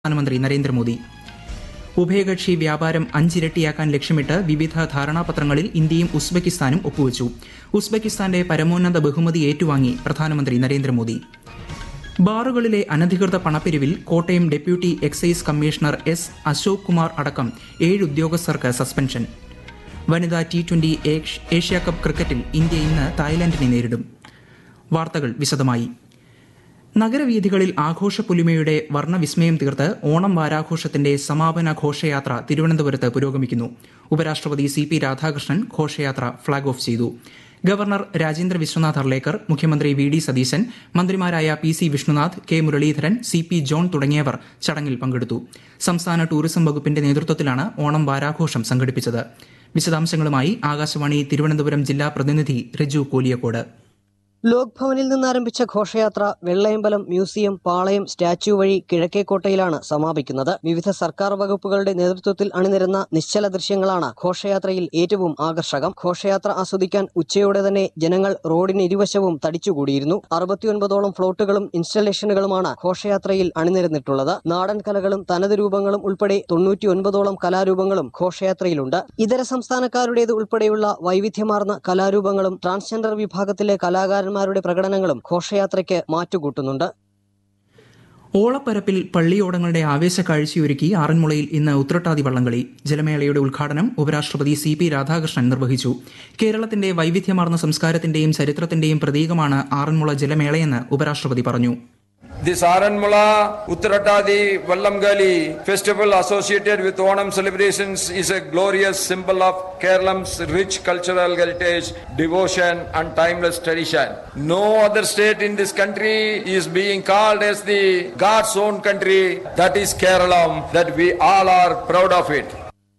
പ്രധാനമന്ത്രി നരേന്ദ്രമോദി ഉഭയകക്ഷി വ്യാപാരം അഞ്ചിരട്ടിയാക്കാൻ ലക്ഷ്യമിട്ട് വിവിധ ധാരണാപത്രങ്ങളിൽ ഇന്ത്യയും ഉസ്ബെക്കിസ്ഥാനും ഒപ്പുവച്ചു ഉസ്ബെക്കിസ്ഥാന്റെ പരമോന്നത ബഹുമതി ഏറ്റുവാങ്ങി പ്രധാനമന്ത്രി നരേന്ദ്രമോദി ബാറുകളിലെ അനധികൃത പണപ്പിരിവിൽ Kottayam deputy excise commissioner S Ashok Kumar അടക്കം ഏഴ് ഉദ്യോഗസ്ഥർക്ക് സസ്പെൻഷൻ വനിതാ ടി ട്വന്റി ഏഷ്യാകപ്പ് ക്രിക്കറ്റിൽ ഇന്ത്യ ഇന്ന് തായ്ലാന്റിനെ നേരിടും വാർത്തകൾ വിശദമായി നഗരവീഥികളിൽ ആഘോഷപ്പൊലിമയുടെ വർണ്ണവിസ്മയം തീർത്ത് ഓണം വാരാഘോഷത്തിന്റെ സമാപന ഘോഷയാത്ര തിരുവനന്തപുരത്ത് പുരോഗമിക്കുന്നു ഉപരാഷ്ട്രപതി സി പി രാധാകൃഷ്ണൻ ഘോഷയാത്ര ഫ്ളാഗ് ഓഫ് ചെയ്തു ഗവർണർ രാജേന്ദ്ര വിശ്വനാഥ് അർലേക്കർ മുഖ്യമന്ത്രി വി ഡി സതീശൻ മന്ത്രിമാരായ P C Vishnunath K Muraleedharan C P John തുടങ്ങിയവർ ചടങ്ങിൽ പങ്കെടുത്തു സംസ്ഥാന ടൂറിസം വകുപ്പിന്റെ നേതൃത്വത്തിലാണ് ഓണം വാരാഘോഷം സംഘടിപ്പിച്ചത് വിശദാംശങ്ങളുമായി ആകാശവാണി തിരുവനന്തപുരം ജില്ലാ പ്രതിനിധി രജു കോലിയക്കോട് ലോക് ഭവനിൽ നിന്ന് ആരംഭിച്ച ഘോഷയാത്ര വെള്ളയമ്പലം മ്യൂസിയം പാളയം സ്റ്റാച്യു വഴി കിഴക്കേക്കോട്ടയിലാണ് സമാപിക്കുന്നത് വിവിധ സർക്കാർ വകുപ്പുകളുടെ നേതൃത്വത്തിൽ അണിനിരുന്ന നിശ്ചല ദൃശ്യങ്ങളാണ് ഘോഷയാത്രയിൽ ഏറ്റവും ആകർഷകം ഘോഷയാത്ര ആസ്വദിക്കാൻ ഉച്ചയോടെ തന്നെ ജനങ്ങൾ റോഡിന് ഇരുവശവും തടിച്ചുകൂടിയിരുന്നു അറുപത്തിയൊൻപതോളം ഫ്ലോട്ടുകളും ഇൻസ്റ്റലേഷനുകളുമാണ് ഘോഷയാത്രയിൽ അണിനിരന്നിട്ടുള്ളത് നാടൻ കലകളും തനത് രൂപങ്ങളും ഉൾപ്പെടെ തൊണ്ണൂറ്റിയൊൻപതോളം കലാരൂപങ്ങളും ഘോഷയാത്രയിലുണ്ട് ഇതര സംസ്ഥാനക്കാരുടേത് ഉൾപ്പെടെയുള്ള വൈവിധ്യമാർന്ന കലാരൂപങ്ങളും ട്രാൻസ്ജെൻഡർ വിഭാഗത്തിലെ കലാകാരൻ കലാകാരന്മാരുടെ പ്രകടനങ്ങളും ഘോഷയാത്രയ്ക്ക് മാറ്റുകൂട്ടുന്നുണ്ട് ഓളപ്പരപ്പിൽ പള്ളിയോടങ്ങളുടെ ആവേശ കാഴ്ചയൊരുക്കി ആറന്മുളയിൽ ഇന്ന് ഉത്രട്ടാതി വള്ളംകളി ജലമേളയുടെ ഉദ്ഘാടനം ഉപരാഷ്ട്രപതി സി പി രാധാകൃഷ്ണൻ നിർവഹിച്ചു കേരളത്തിന്റെ വൈവിധ്യമാർന്ന സംസ്കാരത്തിന്റെയും ചരിത്രത്തിന്റെയും പ്രതീകമാണ് ആറന്മുള ജലമേളയെന്ന് ഉപരാഷ്ട്രപതി പറഞ്ഞു This Aranmula Uttaratadi Vallamgali festival associated with Onam celebrations is a glorious symbol of Kerala's rich cultural heritage, devotion and timeless tradition. No other state in this country is being called as the God's own country. That is Kerala, that we all are proud of it.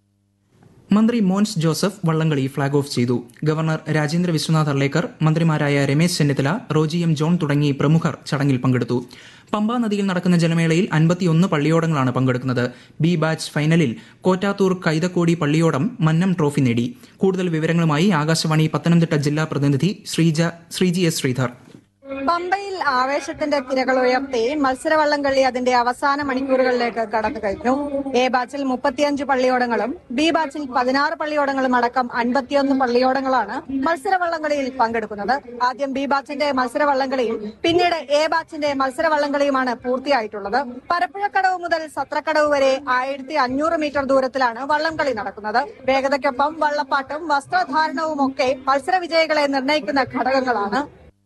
മന്ത്രി Mons Joseph വള്ളംകളി flag off ചെയ്തു governor Rajendra Vishwanath Arlekar മന്ത്രിമാരായ Ramesh Chennithala Roji M John തുടങ്ങി പ്രമുഖർ ചടങ്ങിൽ പങ്കെടുത്തു പമ്പാ നദിയിൽ നടക്കുന്ന ജലമേളയിൽ അൻപത്തിയൊന്ന് പള്ളിയോടങ്ങളാണ് പങ്കെടുക്കുന്നത് ബി ബാച്ച് ഫൈനലിൽ കോറ്റാത്തൂർ കൈതക്കോടി പള്ളിയോടം മന്നം ട്രോഫി നേടി കൂടുതൽ വിവരങ്ങളുമായി ആകാശവാണി പത്തനംതിട്ട ജില്ലാ പ്രതിനിധി ശ്രീജ ശ്രീജി എസ് ശ്രീധർ പമ്പയിൽ ആവേശത്തിന്റെ തിരകൾ ഉയർത്തി മത്സരവള്ളംകളി അതിന്റെ അവസാന മണിക്കൂറുകളിലേക്ക് കടന്നു കഴിഞ്ഞു എ ബാച്ചിൽ മുപ്പത്തിയഞ്ച് പള്ളിയോടങ്ങളും ബി ബാച്ചിൽ പതിനാറ് പള്ളിയോടങ്ങളും അടക്കം അൻപത്തിയൊന്ന് പള്ളിയോടങ്ങളാണ് മത്സരവള്ളംകളിയിൽ പങ്കെടുക്കുന്നത് ആദ്യം ബി ബാച്ചിന്റെ മത്സരവള്ളംകളിയും പിന്നീട് എ ബാച്ചിന്റെ മത്സരവള്ളംകളിയുമാണ് പൂർത്തിയായിട്ടുള്ളത് പരപ്പുഴക്കടവ് മുതൽ സത്രക്കടവ് വരെ ആയിരത്തി അഞ്ഞൂറ് മീറ്റർ ദൂരത്തിലാണ് വള്ളംകളി നടക്കുന്നത് വേഗതയ്ക്കൊപ്പം വള്ളപ്പാട്ടും വസ്ത്രധാരണവും ഒക്കെ മത്സര വിജയികളെ നിർണ്ണയിക്കുന്ന ഘടകങ്ങളാണ്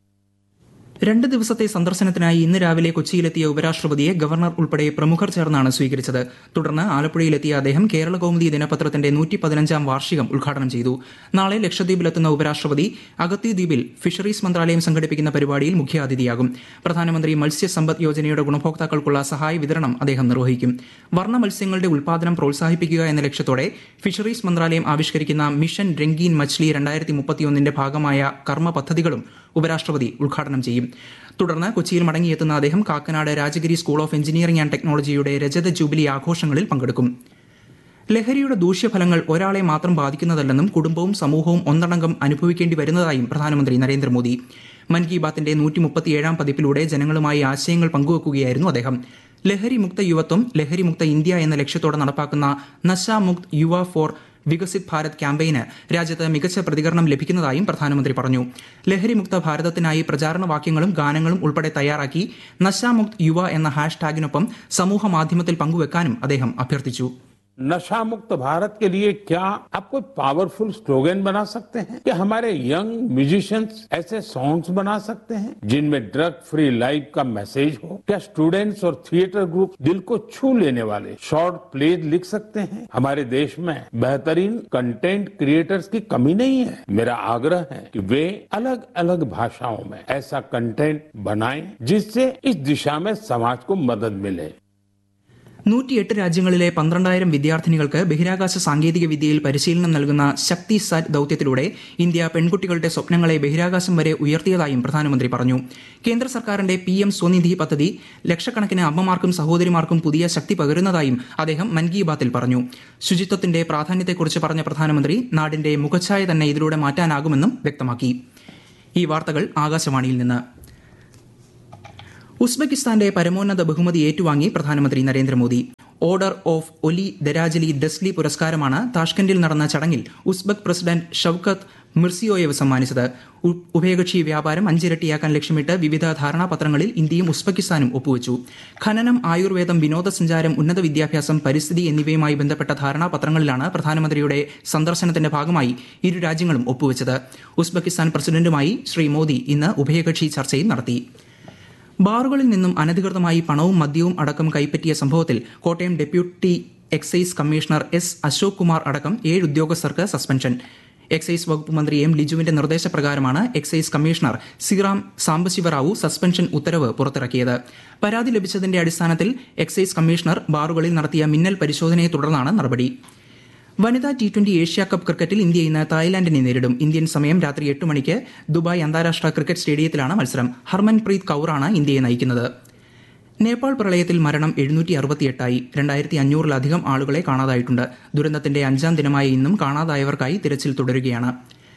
രണ്ട് ദിവസത്തെ സന്ദർശനത്തിനായി ഇന്ന് രാവിലെ കൊച്ചിയിലെത്തിയ ഉപരാഷ്ട്രപതിയെ ഗവർണർ ഉൾപ്പെടെ പ്രമുഖർ ചേർന്നാണ് സ്വീകരിച്ചത് തുടർന്ന് ആലപ്പുഴയിലെത്തിയ അദ്ദേഹം കേരള കൗമുദി ദിനപത്രത്തിന്റെ നൂറ്റി പതിനഞ്ചാം വാർഷികം ഉദ്ഘാടനം ചെയ്തു നാളെ ലക്ഷദ്വീപിലെത്തുന്ന ഉപരാഷ്ട്രപതി അഗത്തി ദ്വീപിൽ ഫിഷറീസ് മന്ത്രാലയം സംഘടിപ്പിക്കുന്ന പരിപാടിയിൽ മുഖ്യാതിഥിയാകും പ്രധാനമന്ത്രി മത്സ്യസമ്പദ് യോജനയുടെ ഗുണഭോക്താക്കൾക്കുള്ള സഹായ വിതരണം അദ്ദേഹം നിർവഹിക്കും വർണ്ണ മത്സ്യങ്ങളുടെ ഉൽപാദനം പ്രോത്സാഹിപ്പിക്കുക എന്ന ലക്ഷ്യത്തോടെ ഫിഷറീസ് മന്ത്രാലയം ആവിഷ്കരിക്കുന്ന മിഷൻ രംഗീൻ മച്ച്ലി രണ്ടായിരത്തി മുപ്പത്തിയൊന്നിന്റെ ഭാഗമായ കർമ്മ പദ്ധതികളും ഉപരാഷ്ട്രപതി ഉദ്ഘാടനം ചെയ്യും തുടർന്ന് കൊച്ചിയിൽ മടങ്ങിയെത്തുന്ന അദ്ദേഹം Kakkanad Rajagiri school of engineering and ടെക്നോളജിയുടെ രജത ജൂബിലി ആഘോഷങ്ങളിൽ പങ്കെടുക്കും ലഹരിയുടെ ദൂഷ്യഫലങ്ങൾ ഒരാളെ മാത്രം ബാധിക്കുന്നതല്ലെന്നും കുടുംബവും സമൂഹവും ഒന്നടങ്കം അനുഭവിക്കേണ്ടി വരുന്നതായും പ്രധാനമന്ത്രി നരേന്ദ്രമോദി മൻ കി ബാത്തിന്റെ നൂറ്റി മുപ്പത്തിയേഴാം പതിപ്പിലൂടെ ജനങ്ങളുമായി ആശയങ്ങൾ പങ്കുവെക്കുകയായിരുന്നു അദ്ദേഹം ലഹരി മുക്ത യുവത്വം ലഹരി മുക്ത ഇന്ത്യ എന്ന ലക്ഷ്യത്തോടെ നടപ്പാക്കുന്ന നശ മുക്ത് യുവ ഫോർ വികസിത് ഭാരത് ക്യാമ്പയിന് രാജ്യത്ത് മികച്ച പ്രതികരണം ലഭിക്കുന്നതായും പ്രധാനമന്ത്രി പറഞ്ഞു ലഹരിമുക്ത ഭാരതത്തിനായി പ്രചാരണ വാക്യങ്ങളും ഗാനങ്ങളും ഉൾപ്പെടെ തയ്യാറാക്കി നശാമുക്ത് യുവ എന്ന ഹാഷ് ടാഗിനൊപ്പം സമൂഹ മാധ്യമത്തിൽ പങ്കുവെക്കാനും അദ്ദേഹം അഭ്യർത്ഥിച്ചു नशा मुक्त भारत के लिए क्या आप कोई पावरफुल स्लोगन बना सकते हैं क्या हमारे यंग म्यूजिशियंस ऐसे सॉन्ग्स बना सकते हैं जिनमें ड्रग फ्री लाइफ का मैसेज हो क्या स्टूडेंट्स और थिएटर ग्रुप दिल को छू लेने वाले शॉर्ट प्लेज लिख सकते हैं हमारे देश में बेहतरीन कंटेंट क्रिएटर्स की कमी नहीं है मेरा आग्रह है कि वे अलग अलग भाषाओं में ऐसा कंटेंट बनाएं जिससे इस दिशा में समाज को मदद मिले നൂറ്റിയെട്ട് രാജ്യങ്ങളിലെ പന്ത്രണ്ടായിരം വിദ്യാർത്ഥിനികൾക്ക് ബഹിരാകാശ സാങ്കേതിക വിദ്യയിൽ പരിശീലനം നൽകുന്ന ശക്തി സാറ്റ് ദൌത്യത്തിലൂടെ ഇന്ത്യ പെൺകുട്ടികളുടെ സ്വപ്നങ്ങളെ ബഹിരാകാശം വരെ ഉയർത്തിയതായും പ്രധാനമന്ത്രി പറഞ്ഞു കേന്ദ്ര സർക്കാരിന്റെ പി എം സ്വനിധി പദ്ധതി ലക്ഷക്കണക്കിന് അമ്മമാർക്കും സഹോദരിമാർക്കും പുതിയ ശക്തി പകരുന്നതായും അദ്ദേഹം മൻ കി ബാത്തിൽ പറഞ്ഞു ശുചിത്വത്തിന്റെ പ്രാധാന്യത്തെക്കുറിച്ച് പറഞ്ഞ പ്രധാനമന്ത്രി നാടിന്റെ മുഖച്ഛായ തന്നെ ഇതിലൂടെ മാറ്റാനാകുമെന്നും വ്യക്തമാക്കി ഈ വാർത്തകൾ ആകാശവാണിയിൽ നിന്ന് ഉസ്ബെക്കിസ്ഥാന്റെ പരമോന്നത ബഹുമതി ഏറ്റുവാങ്ങി പ്രധാനമന്ത്രി നരേന്ദ്രമോദി ഓർഡർ ഓഫ് ഒലി ദരാജലി ഡെസ്ലി പുരസ്കാരമാണ് താഷ്കന്റിൽ നടന്ന ചടങ്ങിൽ ഉസ്ബെക് പ്രസിഡന്റ് ഷൌക്കത്ത് മിർസിയോയേവ് സമ്മാനിച്ചത് ഉ- ഉഭയകക്ഷി വ്യാപാരം അഞ്ചിരട്ടിയാക്കാൻ ലക്ഷ്യമിട്ട് വിവിധ ധാരണാപത്രങ്ങളിൽ ഇന്ത്യയും ഉസ്ബെക്കിസ്ഥാനും ഒപ്പുവച്ചു ഖനനം ആയുർവേദം വിനോദസഞ്ചാരം ഉന്നത വിദ്യാഭ്യാസം പരിസ്ഥിതി എന്നിവയുമായി ബന്ധപ്പെട്ട ധാരണാപത്രങ്ങളിലാണ് പ്രധാനമന്ത്രിയുടെ സന്ദർശനത്തിന്റെ ഭാഗമായി ഇരു രാജ്യങ്ങളും ഒപ്പുവച്ചത് ഉസ്ബെക്കിസ്ഥാൻ പ്രസിഡന്റുമായി ശ്രീ മോദി ഇന്ന് ഉഭയകക്ഷി ചർച്ചയും നടത്തി ബാറുകളിൽ നിന്നും അനധികൃതമായി പണവും മദ്യവും അടക്കം കൈപ്പറ്റിയ സംഭവത്തിൽ Kottayam deputy excise commissioner S Ashok Kumar അടക്കം ഏഴ് ഉദ്യോഗസ്ഥർക്ക് സസ്പെൻഷൻ എക്സൈസ് വകുപ്പ് മന്ത്രി എം ലിജുവിന്റെ നിർദ്ദേശപ്രകാരമാണ് എക്സൈസ് കമ്മീഷണർ സിറാം സാംബശിവറാവു സസ്പെൻഷൻ ഉത്തരവ് പുറത്തിറക്കിയത് പരാതി ലഭിച്ചതിന്റെ അടിസ്ഥാനത്തിൽ എക്സൈസ് കമ്മീഷണർ ബാറുകളിൽ നടത്തിയ മിന്നൽ പരിശോധനയെ തുടർന്നാണ് നടപടി വനിതാ ടി ട്വന്റി ഏഷ്യ കപ്പ് ക്രിക്കറ്റിൽ ഇന്ത്യ ഇന്ന് തായ്ലാന്റിനെ നേരിടും ഇന്ത്യൻ സമയം രാത്രി എട്ട് മണിക്ക് ദുബായ് അന്താരാഷ്ട്ര ക്രിക്കറ്റ് സ്റ്റേഡിയത്തിലാണ് മത്സരം ഹർമൻപ്രീത് കൌറാണ് ഇന്ത്യയെ നയിക്കുന്നത് നേപ്പാൾ പ്രളയത്തിൽ മരണം എഴുന്നൂറ്റി അറുപത്തിയെട്ടായി രണ്ടായിരത്തി അഞ്ഞൂറിലധികം ആളുകളെ കാണാതായിട്ടുണ്ട് ദുരന്തത്തിന്റെ അഞ്ചാം ദിനമായ ഇന്നും കാണാതായവർക്കായി തിരച്ചിൽ തുടരുകയാണ്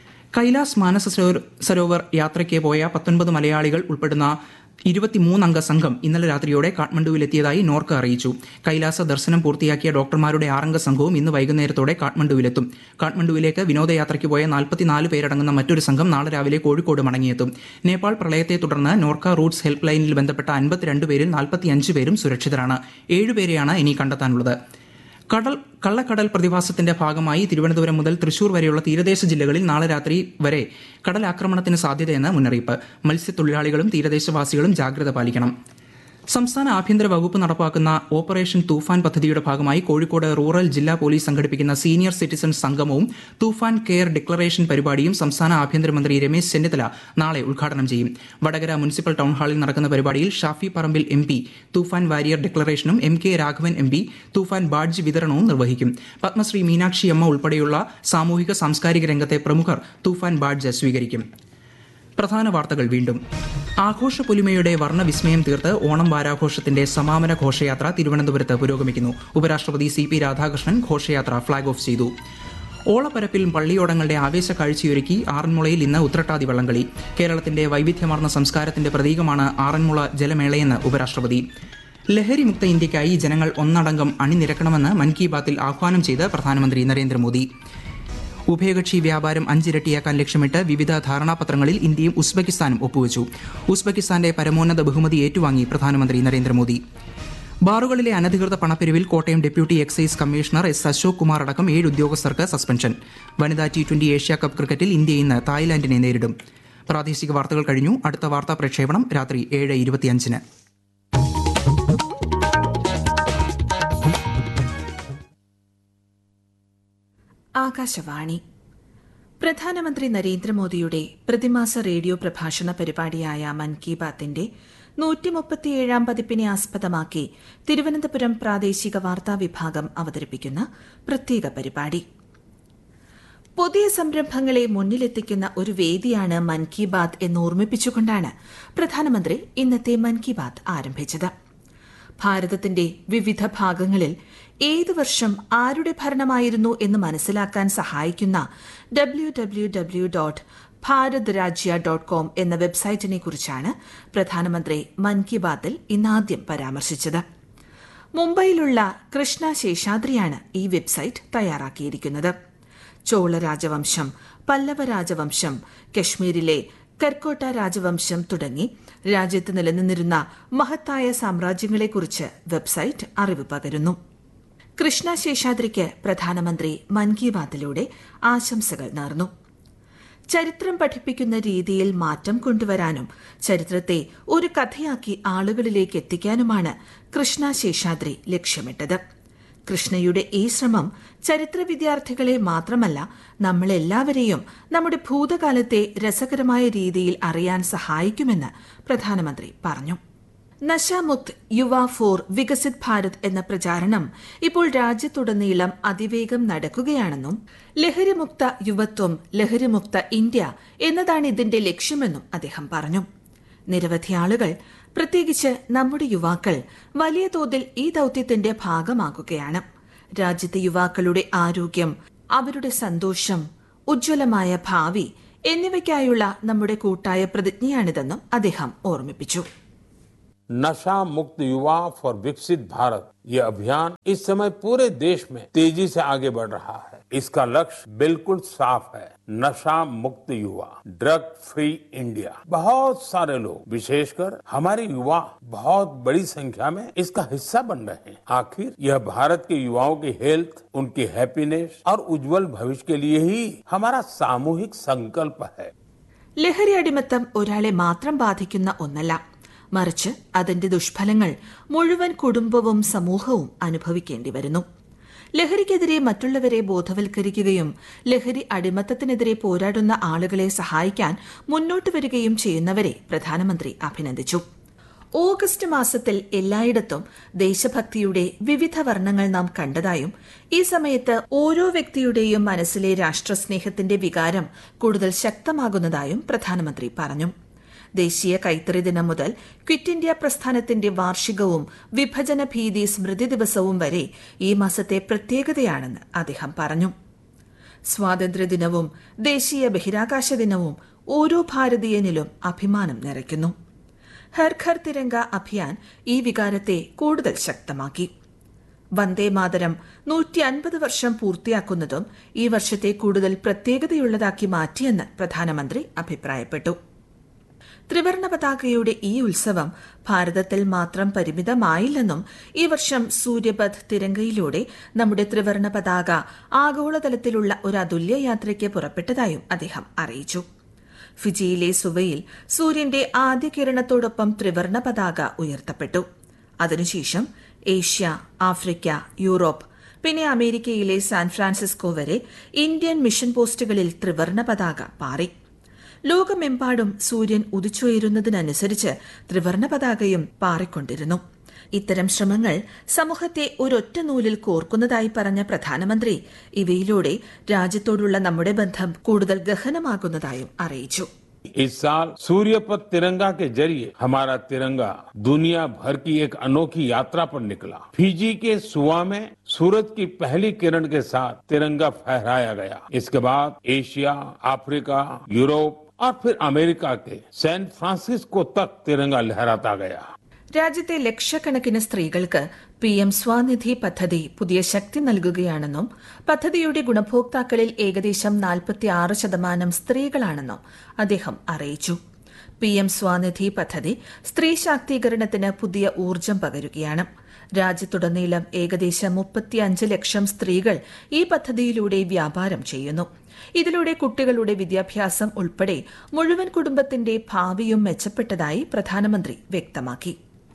കൈലാസ് മാനസ സരോവർ- സരോവർ യാത്രയ്ക്ക് പോയ പത്തൊൻപത് മലയാളികൾ ഉൾപ്പെടുന്ന ഇരുപത്തിമൂന്നംഗ സംഘം ഇന്നലെ രാത്രിയോടെ കാഠ്മണ്ഡുവിലെത്തിയതായി നോർക്ക അറിയിച്ചു കൈലാസ ദർശനം പൂർത്തിയാക്കിയ ഡോക്ടർമാരുടെ ആറംഗ സംഘവും ഇന്ന് വൈകുന്നേരത്തോടെ കാഠ്മണ്ഡുവിലെത്തും കാഠ്മണ്ഡുവിലേക്ക് വിനോദയാത്രയ്ക്ക് പോയ നാൽപ്പത്തിനാല് പേരടങ്ങുന്ന മറ്റൊരു സംഘം നാളെ രാവിലെ കോഴിക്കോട് മടങ്ങിയെത്തും നേപ്പാൾ പ്രളയത്തെ തുടർന്ന് നോർക്ക റൂട്ട്സ് ഹെൽപ്പ് ലൈനിൽ ബന്ധപ്പെട്ട അൻപത്തിരണ്ട് പേരിൽ നാൽപ്പത്തിയഞ്ച് പേരും സുരക്ഷിതരാണ് ഏഴുപേരെയാണ് ഇനി കണ്ടെത്താനുള്ളത് കടൽ കള്ളക്കടൽ പ്രതിഭാസത്തിന്റെ ഭാഗമായി തിരുവനന്തപുരം മുതൽ തൃശൂർ വരെയുള്ള തീരദേശ ജില്ലകളിൽ നാളെ രാത്രി വരെ കടലാക്രമണത്തിന് സാധ്യതയെന്ന് മുന്നറിയിപ്പ് മത്സ്യത്തൊഴിലാളികളും തീരദേശവാസികളും ജാഗ്രത പാലിക്കണം സംസ്ഥാന ആഭ്യന്തര വകുപ്പ് നടപ്പാക്കുന്ന ഓപ്പറേഷൻ തൂഫാൻ പദ്ധതിയുടെ ഭാഗമായി കോഴിക്കോട് റൂറൽ ജില്ലാ പോലീസ് സംഘടിപ്പിക്കുന്ന സീനിയർ സിറ്റിസൺ സംഗമവും തൂഫാൻ കെയർ ഡിക്ലറേഷൻ പരിപാടിയും സംസ്ഥാന ആഭ്യന്തരമന്ത്രി രമേശ് ചെന്നിത്തല നാളെ ഉദ്ഘാടനം ചെയ്യും വടകര മുനിസിപ്പൽ ടൗൺ ഹാളിൽ നടക്കുന്ന പരിപാടിയിൽ Shafi Parambil M P Toofan warrior ഡിക്ലറേഷനും M K Raghavan M P Toofan badge വിതരണവും നിർവഹിക്കും പത്മശ്രീ മീനാക്ഷി അമ്മ ഉൾപ്പെടെയുള്ള സാമൂഹിക സാംസ്കാരിക രംഗത്തെ പ്രമുഖർ തൂഫാൻ ബാഡ്ജ് സ്വീകരിക്കും പ്രധാന വാർത്തകൾ വീണ്ടും ആഘോഷ പൊലിമയുടെ വർണ്ണവിസ്മയം തീർത്ത് ഓണം വാരാഘോഷത്തിന്റെ സമാപന ഘോഷയാത്ര തിരുവനന്തപുരത്ത് പുരോഗമിക്കുന്നു ഉപരാഷ്ട്രപതി സി പി രാധാകൃഷ്ണൻ ഘോഷയാത്ര ഫ്ളാഗ് ഓഫ് ചെയ്തു ഓളപ്പരപ്പിൽ പള്ളിയോടങ്ങളുടെ ആവേശ കാഴ്ചയൊരുക്കി ആറന്മുളയിൽ ഇന്ന് ഉത്രട്ടാതി വള്ളംകളി കേരളത്തിന്റെ വൈവിധ്യമാർന്ന സംസ്കാരത്തിന്റെ പ്രതീകമാണ് ആറന്മുള ജലമേളയെന്ന് ഉപരാഷ്ട്രപതി ലഹരിമുക്ത ഇന്ത്യയ്ക്കായി ജനങ്ങൾ ഒന്നടങ്കം അണിനിരക്കണമെന്ന് മൻ കി ബാത്തിൽ ആഹ്വാനം ചെയ്ത് പ്രധാനമന്ത്രി നരേന്ദ്രമോദി ഉഭയകക്ഷി വ്യാപാരം അഞ്ചിരട്ടിയാക്കാൻ ലക്ഷ്യമിട്ട് വിവിധ ധാരണാപത്രങ്ങളിൽ ഇന്ത്യയും ഉസ്ബെക്കിസ്ഥാനും ഒപ്പുവച്ചു ഉസ്ബെക്കിസ്ഥാന്റെ പരമോന്നത ബഹുമതി ഏറ്റുവാങ്ങി പ്രധാനമന്ത്രി നരേന്ദ്രമോദി ബാറുകളിലെ അനധികൃത പണപ്പിരിവിൽ Kottayam deputy excise commissioner S Ashok Kumar അടക്കം ഏഴ് ഉദ്യോഗസ്ഥർക്ക് സസ്പെൻഷൻ വനിതാ ടി ട്വന്റി ഏഷ്യ കപ്പ് ക്രിക്കറ്റിൽ ഇന്ത്യ ഇന്ന് തായ്ലാന്റിനെ നേരിടും പ്രാദേശിക വാർത്തകൾ കഴിഞ്ഞു അടുത്ത വാർത്താ പ്രക്ഷേപണം രാത്രി ഏഴ് ഇരുപത്തിയഞ്ചിന് ആകാശവാണി പ്രധാനമന്ത്രി നരേന്ദ്രമോദിയുടെ പ്രതിമാസ റേഡിയോ പ്രഭാഷണ പരിപാടിയായ മൻ കി ബാത്തിന്റെ നൂറ്റി മുപ്പത്തിയേഴാം പതിപ്പിനെ ആസ്പദമാക്കി തിരുവനന്തപുരം പ്രാദേശിക വാർത്താ വിഭാഗം അവതരിപ്പിക്കുന്ന പ്രത്യേക പരിപാടി പുതിയ സംരംഭങ്ങളെ മുന്നിലെത്തിക്കുന്ന ഒരു വേദിയാണ് മൻ കി ബാത് എന്ന് ഓർമ്മിപ്പിച്ചുകൊണ്ടാണ് പ്രധാനമന്ത്രി ഇന്നത്തെ മൻ കി ബാത് ആരംഭിച്ചത് ഭാരതത്തിന്റെ വിവിധ ഭാഗങ്ങളിൽ ഏത് വർഷം ആരുടെ ഭരണമായിരുന്നു എന്ന് മനസ്സിലാക്കാൻ സഹായിക്കുന്ന W W W dot Bharat Rajya dot com എന്ന വെബ്സൈറ്റിനെ കുറിച്ചാണ് പ്രധാനമന്ത്രി മൻ കി ബാത്തിൽ ഇന്നാദ്യം പരാമർശിച്ചത് മുംബൈയിലുള്ള കൃഷ്ണ ശേഷാദ്രിയാണ് ഈ വെബ്സൈറ്റ് തയ്യാറാക്കിയിരിക്കുന്നത് ചോള രാജവംശം പല്ലവ രാജവംശം കശ്മീരിലെ കർക്കോട്ട രാജവംശം തുടങ്ങി രാജ്യത്ത് നിലനിന്നിരുന്ന മഹത്തായ സാമ്രാജ്യങ്ങളെക്കുറിച്ച് വെബ്സൈറ്റ് അറിവ് പകരുന്നു കൃഷ്ണ ശേഷാദ്രിക്ക് പ്രധാനമന്ത്രി മൻ കി ബാത്തിലൂടെ ആശംസകൾ നേർന്നു ചരിത്രം പഠിപ്പിക്കുന്ന രീതിയിൽ മാറ്റം കൊണ്ടുവരാനും ചരിത്രത്തെ ഒരു കഥയാക്കി ആളുകളിലേക്ക് എത്തിക്കാനുമാണ് കൃഷ്ണ ശേഷാദ്രി ലക്ഷ്യമിട്ടത് കൃഷ്ണയുടെ ഈ ശ്രമം ചരിത്ര വിദ്യാർത്ഥികളെ മാത്രമല്ല നമ്മളെല്ലാവരെയും നമ്മുടെ ഭൂതകാലത്തെ രസകരമായ രീതിയിൽ അറിയാൻ സഹായിക്കുമെന്ന് പ്രധാനമന്ത്രി പറഞ്ഞു നശാമുക്ത് യുവ ഫോർ വികസിത് ഭാരത് എന്ന പ്രചാരണം ഇപ്പോൾ രാജ്യത്തുടനീളം അതിവേഗം നടക്കുകയാണെന്നും ലഹരിമുക്ത യുവത്വം ലഹരിമുക്ത ഇന്ത്യ എന്നതാണ് ഇതിന്റെ ലക്ഷ്യമെന്നും അദ്ദേഹം പറഞ്ഞു നിരവധി ആളുകൾ പ്രത്യേകിച്ച് നമ്മുടെ യുവാക്കൾ വലിയ തോതിൽ ഈ ദൌത്യത്തിന്റെ ഭാഗമാകുകയാണ് രാജ്യത്തെ യുവാക്കളുടെ ആരോഗ്യം അവരുടെ സന്തോഷം ഉജ്ജ്വലമായ ഭാവി എന്നിവയ്ക്കായുള്ള നമ്മുടെ കൂട്ടായ പ്രതിജ്ഞയാണിതെന്നും അദ്ദേഹം ഓർമ്മിപ്പിച്ചു नशा मुक्त युवा फॉर विकसित भारत ये अभियान इस समय पूरे देश में तेजी से आगे बढ़ रहा है इसका लक्ष्य बिल्कुल साफ है नशा मुक्त युवा ड्रग फ्री इंडिया बहुत सारे लोग विशेषकर हमारे युवा बहुत बड़ी संख्या में इसका हिस्सा बन रहे हैं आखिर यह भारत के युवाओं की हेल्थ उनकी हैप्पीनेस और उज्जवल भविष्य के लिए ही हमारा सामूहिक संकल्प है ലഹരി അടിമത്തം ഒരാളെ മാത്രം ബാധിക്കുന്ന ഒന്നല്ല മറിച്ച് അതിന്റെ ദുഷ്ഫലങ്ങൾ മുഴുവൻ കുടുംബവും സമൂഹവും അനുഭവിക്കേണ്ടി വരുന്നു ലഹരിക്കെതിരെ മറ്റുള്ളവരെ ബോധവൽക്കരിക്കുകയും ലഹരി അടിമത്തത്തിനെതിരെ പോരാടുന്ന ആളുകളെ സഹായിക്കാൻ മുന്നോട്ട് വരികയും ചെയ്യുന്നവരെ പ്രധാനമന്ത്രി അഭിനന്ദിച്ചു ഓഗസ്റ്റ് മാസത്തിൽ എല്ലായിടത്തും ദേശഭക്തിയുടെ വിവിധ വർണ്ണങ്ങൾ നാം കണ്ടതായും ഈ സമയത്ത് ഓരോ വ്യക്തിയുടെയും മനസ്സിലെ രാഷ്ട്രസ്നേഹത്തിന്റെ വികാരം കൂടുതൽ ശക്തമാകുന്നതായും പ്രധാനമന്ത്രി പറഞ്ഞു ദേശീയ കൈത്തറി ദിനം മുതൽ ക്വിറ്റ് ഇന്ത്യ പ്രസ്ഥാനത്തിന്റെ വാർഷികവും വിഭജന ഭീതി സ്മൃതി ദിവസവും വരെ ഈ മാസത്തെ പ്രത്യേകതയാണെന്ന് അദ്ദേഹം പറഞ്ഞു സ്വാതന്ത്ര്യദിനവും ദേശീയ ബഹിരാകാശ ദിനവും ഓരോ ഭാരതീയനിലും അഭിമാനം നിറയ്ക്കുന്നു ഹർ ഘർ തിരങ്ക അഭിയാൻ ഈ വികാരത്തെ കൂടുതൽ ശക്തമാക്കി വന്ദേ മാതരം നൂറ്റി അൻപത് വർഷം പൂർത്തിയാക്കുന്നതും ഈ വർഷത്തെ കൂടുതൽ പ്രത്യേകതയുള്ളതാക്കി മാറ്റിയെന്ന് പ്രധാനമന്ത്രി അഭിപ്രായപ്പെട്ടു ത്രിവർണ പതാകയുടെ ഈ ഉത്സവം ഭാരതത്തിൽ മാത്രം പരിമിതമായില്ലെന്നും ഈ വർഷം സൂര്യപഥ് തിരങ്കയിലൂടെ നമ്മുടെ ത്രിവർണ പതാക ആഗോളതലത്തിലുള്ള ഒരു അതുല്യ യാത്രയ്ക്ക് പുറപ്പെട്ടതായും അദ്ദേഹം അറിയിച്ചു ഫിജിയിലെ സുവയിൽ സൂര്യന്റെ ആദ്യ കിരണത്തോടൊപ്പം ത്രിവർണ പതാക ഉയർത്തപ്പെട്ടു അതിനുശേഷം ഏഷ്യ ആഫ്രിക്ക യൂറോപ്പ് പിന്നെ അമേരിക്കയിലെ സാൻ ഫ്രാൻസിസ്കോ വരെ ഇന്ത്യൻ മിഷൻ പോസ്റ്റുകളിൽ ത്രിവർണ പതാക പാറി ലോകമെമ്പാടും സൂര്യൻ ഉദിച്ചുയരുന്നതിനനുസരിച്ച് ത്രിവർണ പതാകയും പാറിക്കൊണ്ടിരുന്നു ഇത്തരം ശ്രമങ്ങൾ സമൂഹത്തെ ഒരൊറ്റ നൂലിൽ കോർക്കുന്നതായി പറഞ്ഞ പ്രധാനമന്ത്രി ഇവയിലൂടെ രാജ്യത്തോടുള്ള നമ്മുടെ ബന്ധം കൂടുതൽ ഗഹനമാകുന്നതായും അറിയിച്ചു इस साल सूर्यपथ तिरंगा के जरिए हमारा तिरंगा दुनिया भर की एक अनोखी यात्रा पर निकला फिजी के सुआ में सूरज की पहली किरण के साथ तिरंगा फहराया गया इसके बाद एशिया अफ्रीका यूरोप और फिर अमेरिका के सैन फ्रांसिस्को तक तिरंगा लहराता गया രാജ്യത്തെ ലക്ഷക്കണക്കിന് സ്ത്രീകൾക്ക് പി എം സ്വാനിധി പദ്ധതി പുതിയ ശക്തി നൽകുകയാണെന്നും പദ്ധതിയുടെ ഗുണഭോക്താക്കളിൽ ഏകദേശം നാൽപ്പത്തിയാറ് ശതമാനം സ്ത്രീകളാണെന്നും അദ്ദേഹം അറിയിച്ചു പി എം സ്വാനിധി പദ്ധതി സ്ത്രീ ശാക്തീകരണത്തിന് പുതിയ ഊർജം പകരുകയാണ് രാജ്യത്തുടനീളം ഏകദേശം മുപ്പത്തിയഞ്ച് ലക്ഷം സ്ത്രീകൾ ഈ പദ്ധതിയിലൂടെ വ്യാപാരം ചെയ്യുന്നു ഇതിലൂടെ കുട്ടികളുടെ വിദ്യാഭ്യാസം ഉൾപ്പെടെ മുഴുവൻ കുടുംബത്തിന്റെ ഭാവിയും മെച്ചപ്പെട്ടതായി പ്രധാനമന്ത്രി വ്യക്തമാക്കി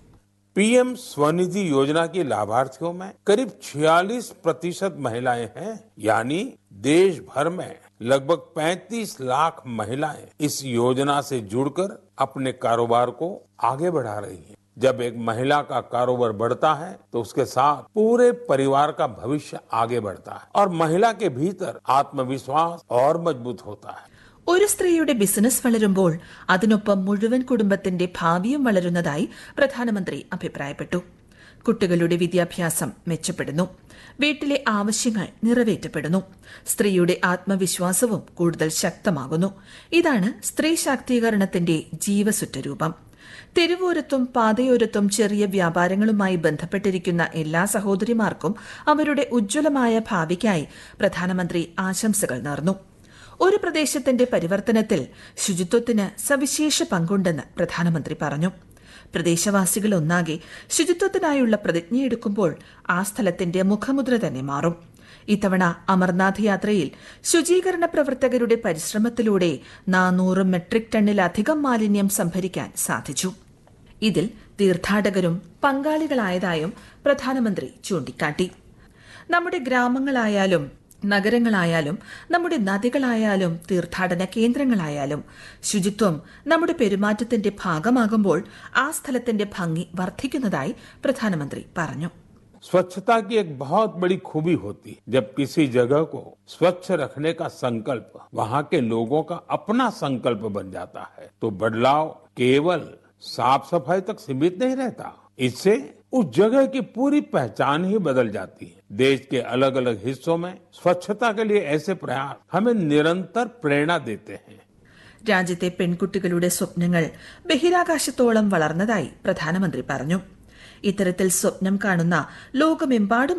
पीएम स्वनिधि योजना की लाभार्थियों में करीब 46 प्रतिशत महिलाएं हैं यानी देश भर में लगभग 35 लाख महिलाएं इस योजना से जुड़कर अपने कारोबार को आगे बढ़ा रही हैं। जब एक महिला का कारोबार बढ़ता है तो उसके साथ पूरे परिवार का भविष्य आगे बढ़ता है और महिला के भीतर आत्मविश्वास और मजबूत होता है ഒരു സ്ത്രീയുടെ ബിസിനസ് വളരുമ്പോൾ അതിനൊപ്പം മുഴുവൻ കുടുംബത്തിന്റെ ഭാവിയും വളരുന്നതായി പ്രധാനമന്ത്രി അഭിപ്രായപ്പെട്ടു കുട്ടികളുടെ വിദ്യാഭ്യാസം മെച്ചപ്പെടുന്നു വീട്ടിലെ ആവശ്യങ്ങൾ നിറവേറ്റപ്പെടുന്നു സ്ത്രീയുടെ ആത്മവിശ്വാസവും കൂടുതൽ ശക്തമാകുന്നു ഇതാണ് സ്ത്രീ ശാക്തീകരണത്തിന്റെ ജീവസുറ്റ രൂപം തെരുവോരത്തും പാതയോരത്തും ചെറിയ വ്യാപാരങ്ങളുമായി ബന്ധപ്പെട്ടിരിക്കുന്ന എല്ലാ സഹോദരിമാർക്കും അവരുടെ ഉജ്ജ്വലമായ ഭാവിക്കായി പ്രധാനമന്ത്രി ആശംസകൾ നേർന്നു ഒരു പ്രദേശത്തിന്റെ പരിവർത്തനത്തിൽ ശുചിത്വത്തിന് സവിശേഷ പങ്കുണ്ടെന്ന് പ്രധാനമന്ത്രി പറഞ്ഞു പ്രദേശവാസികൾ ഒന്നാകെ ശുചിത്വത്തിനായുള്ള പ്രതിജ്ഞയെടുക്കുമ്പോൾ ആ സ്ഥലത്തിന്റെ മുഖമുദ്ര തന്നെ മാറും ഇത്തവണ അമർനാഥ് യാത്രയിൽ ശുചീകരണ പ്രവർത്തകരുടെ പരിശ്രമത്തിലൂടെ നാനൂറ് മെട്രിക് ടണ്ണിലധികം മാലിന്യം സംഭരിക്കാൻ സാധിച്ചു ഇതിൽ തീർത്ഥാടകരും പങ്കാളികളായതായും പ്രധാനമന്ത്രി ചൂണ്ടിക്കാട്ടി നമ്മുടെ ഗ്രാമങ്ങളായാലും നഗരങ്ങളായാലും നമ്മുടെ നദികളായാലും തീർത്ഥാടന കേന്ദ്രങ്ങളായാലും ശുചിത്വം നമ്മുടെ പെരുമാറ്റത്തിന്റെ ഭാഗമാകുമ്പോൾ ആ സ്ഥലത്തിന്റെ ഭംഗി വർദ്ധിക്കുന്നതായി പ്രധാനമന്ത്രി പറഞ്ഞു स्वच्छता की एक बहुत बड़ी खूबी होती है जब किसी जगह को स्वच्छ रखने का संकल्प वहाँ के लोगों का अपना संकल्प बन जाता है तो बदलाव केवल साफ सफाई तक सीमित नहीं रहता इससे उस जगह की पूरी पहचान ही बदल जाती है देश के अलग अलग हिस्सों में स्वच्छता के लिए ऐसे प्रयास हमें निरंतर प्रेरणा देते हैं രാജ്യത്തെ പെൺകുട്ടികളുടെ സ്വപ്നങ്ങൾ ബഹിരാകാശത്തോളം വളർന്നതായി പ്രധാനമന്ത്രി പറഞ്ഞു ഇത്തരത്തിൽ സ്വപ്നം കാണുന്ന ലോകമെമ്പാടും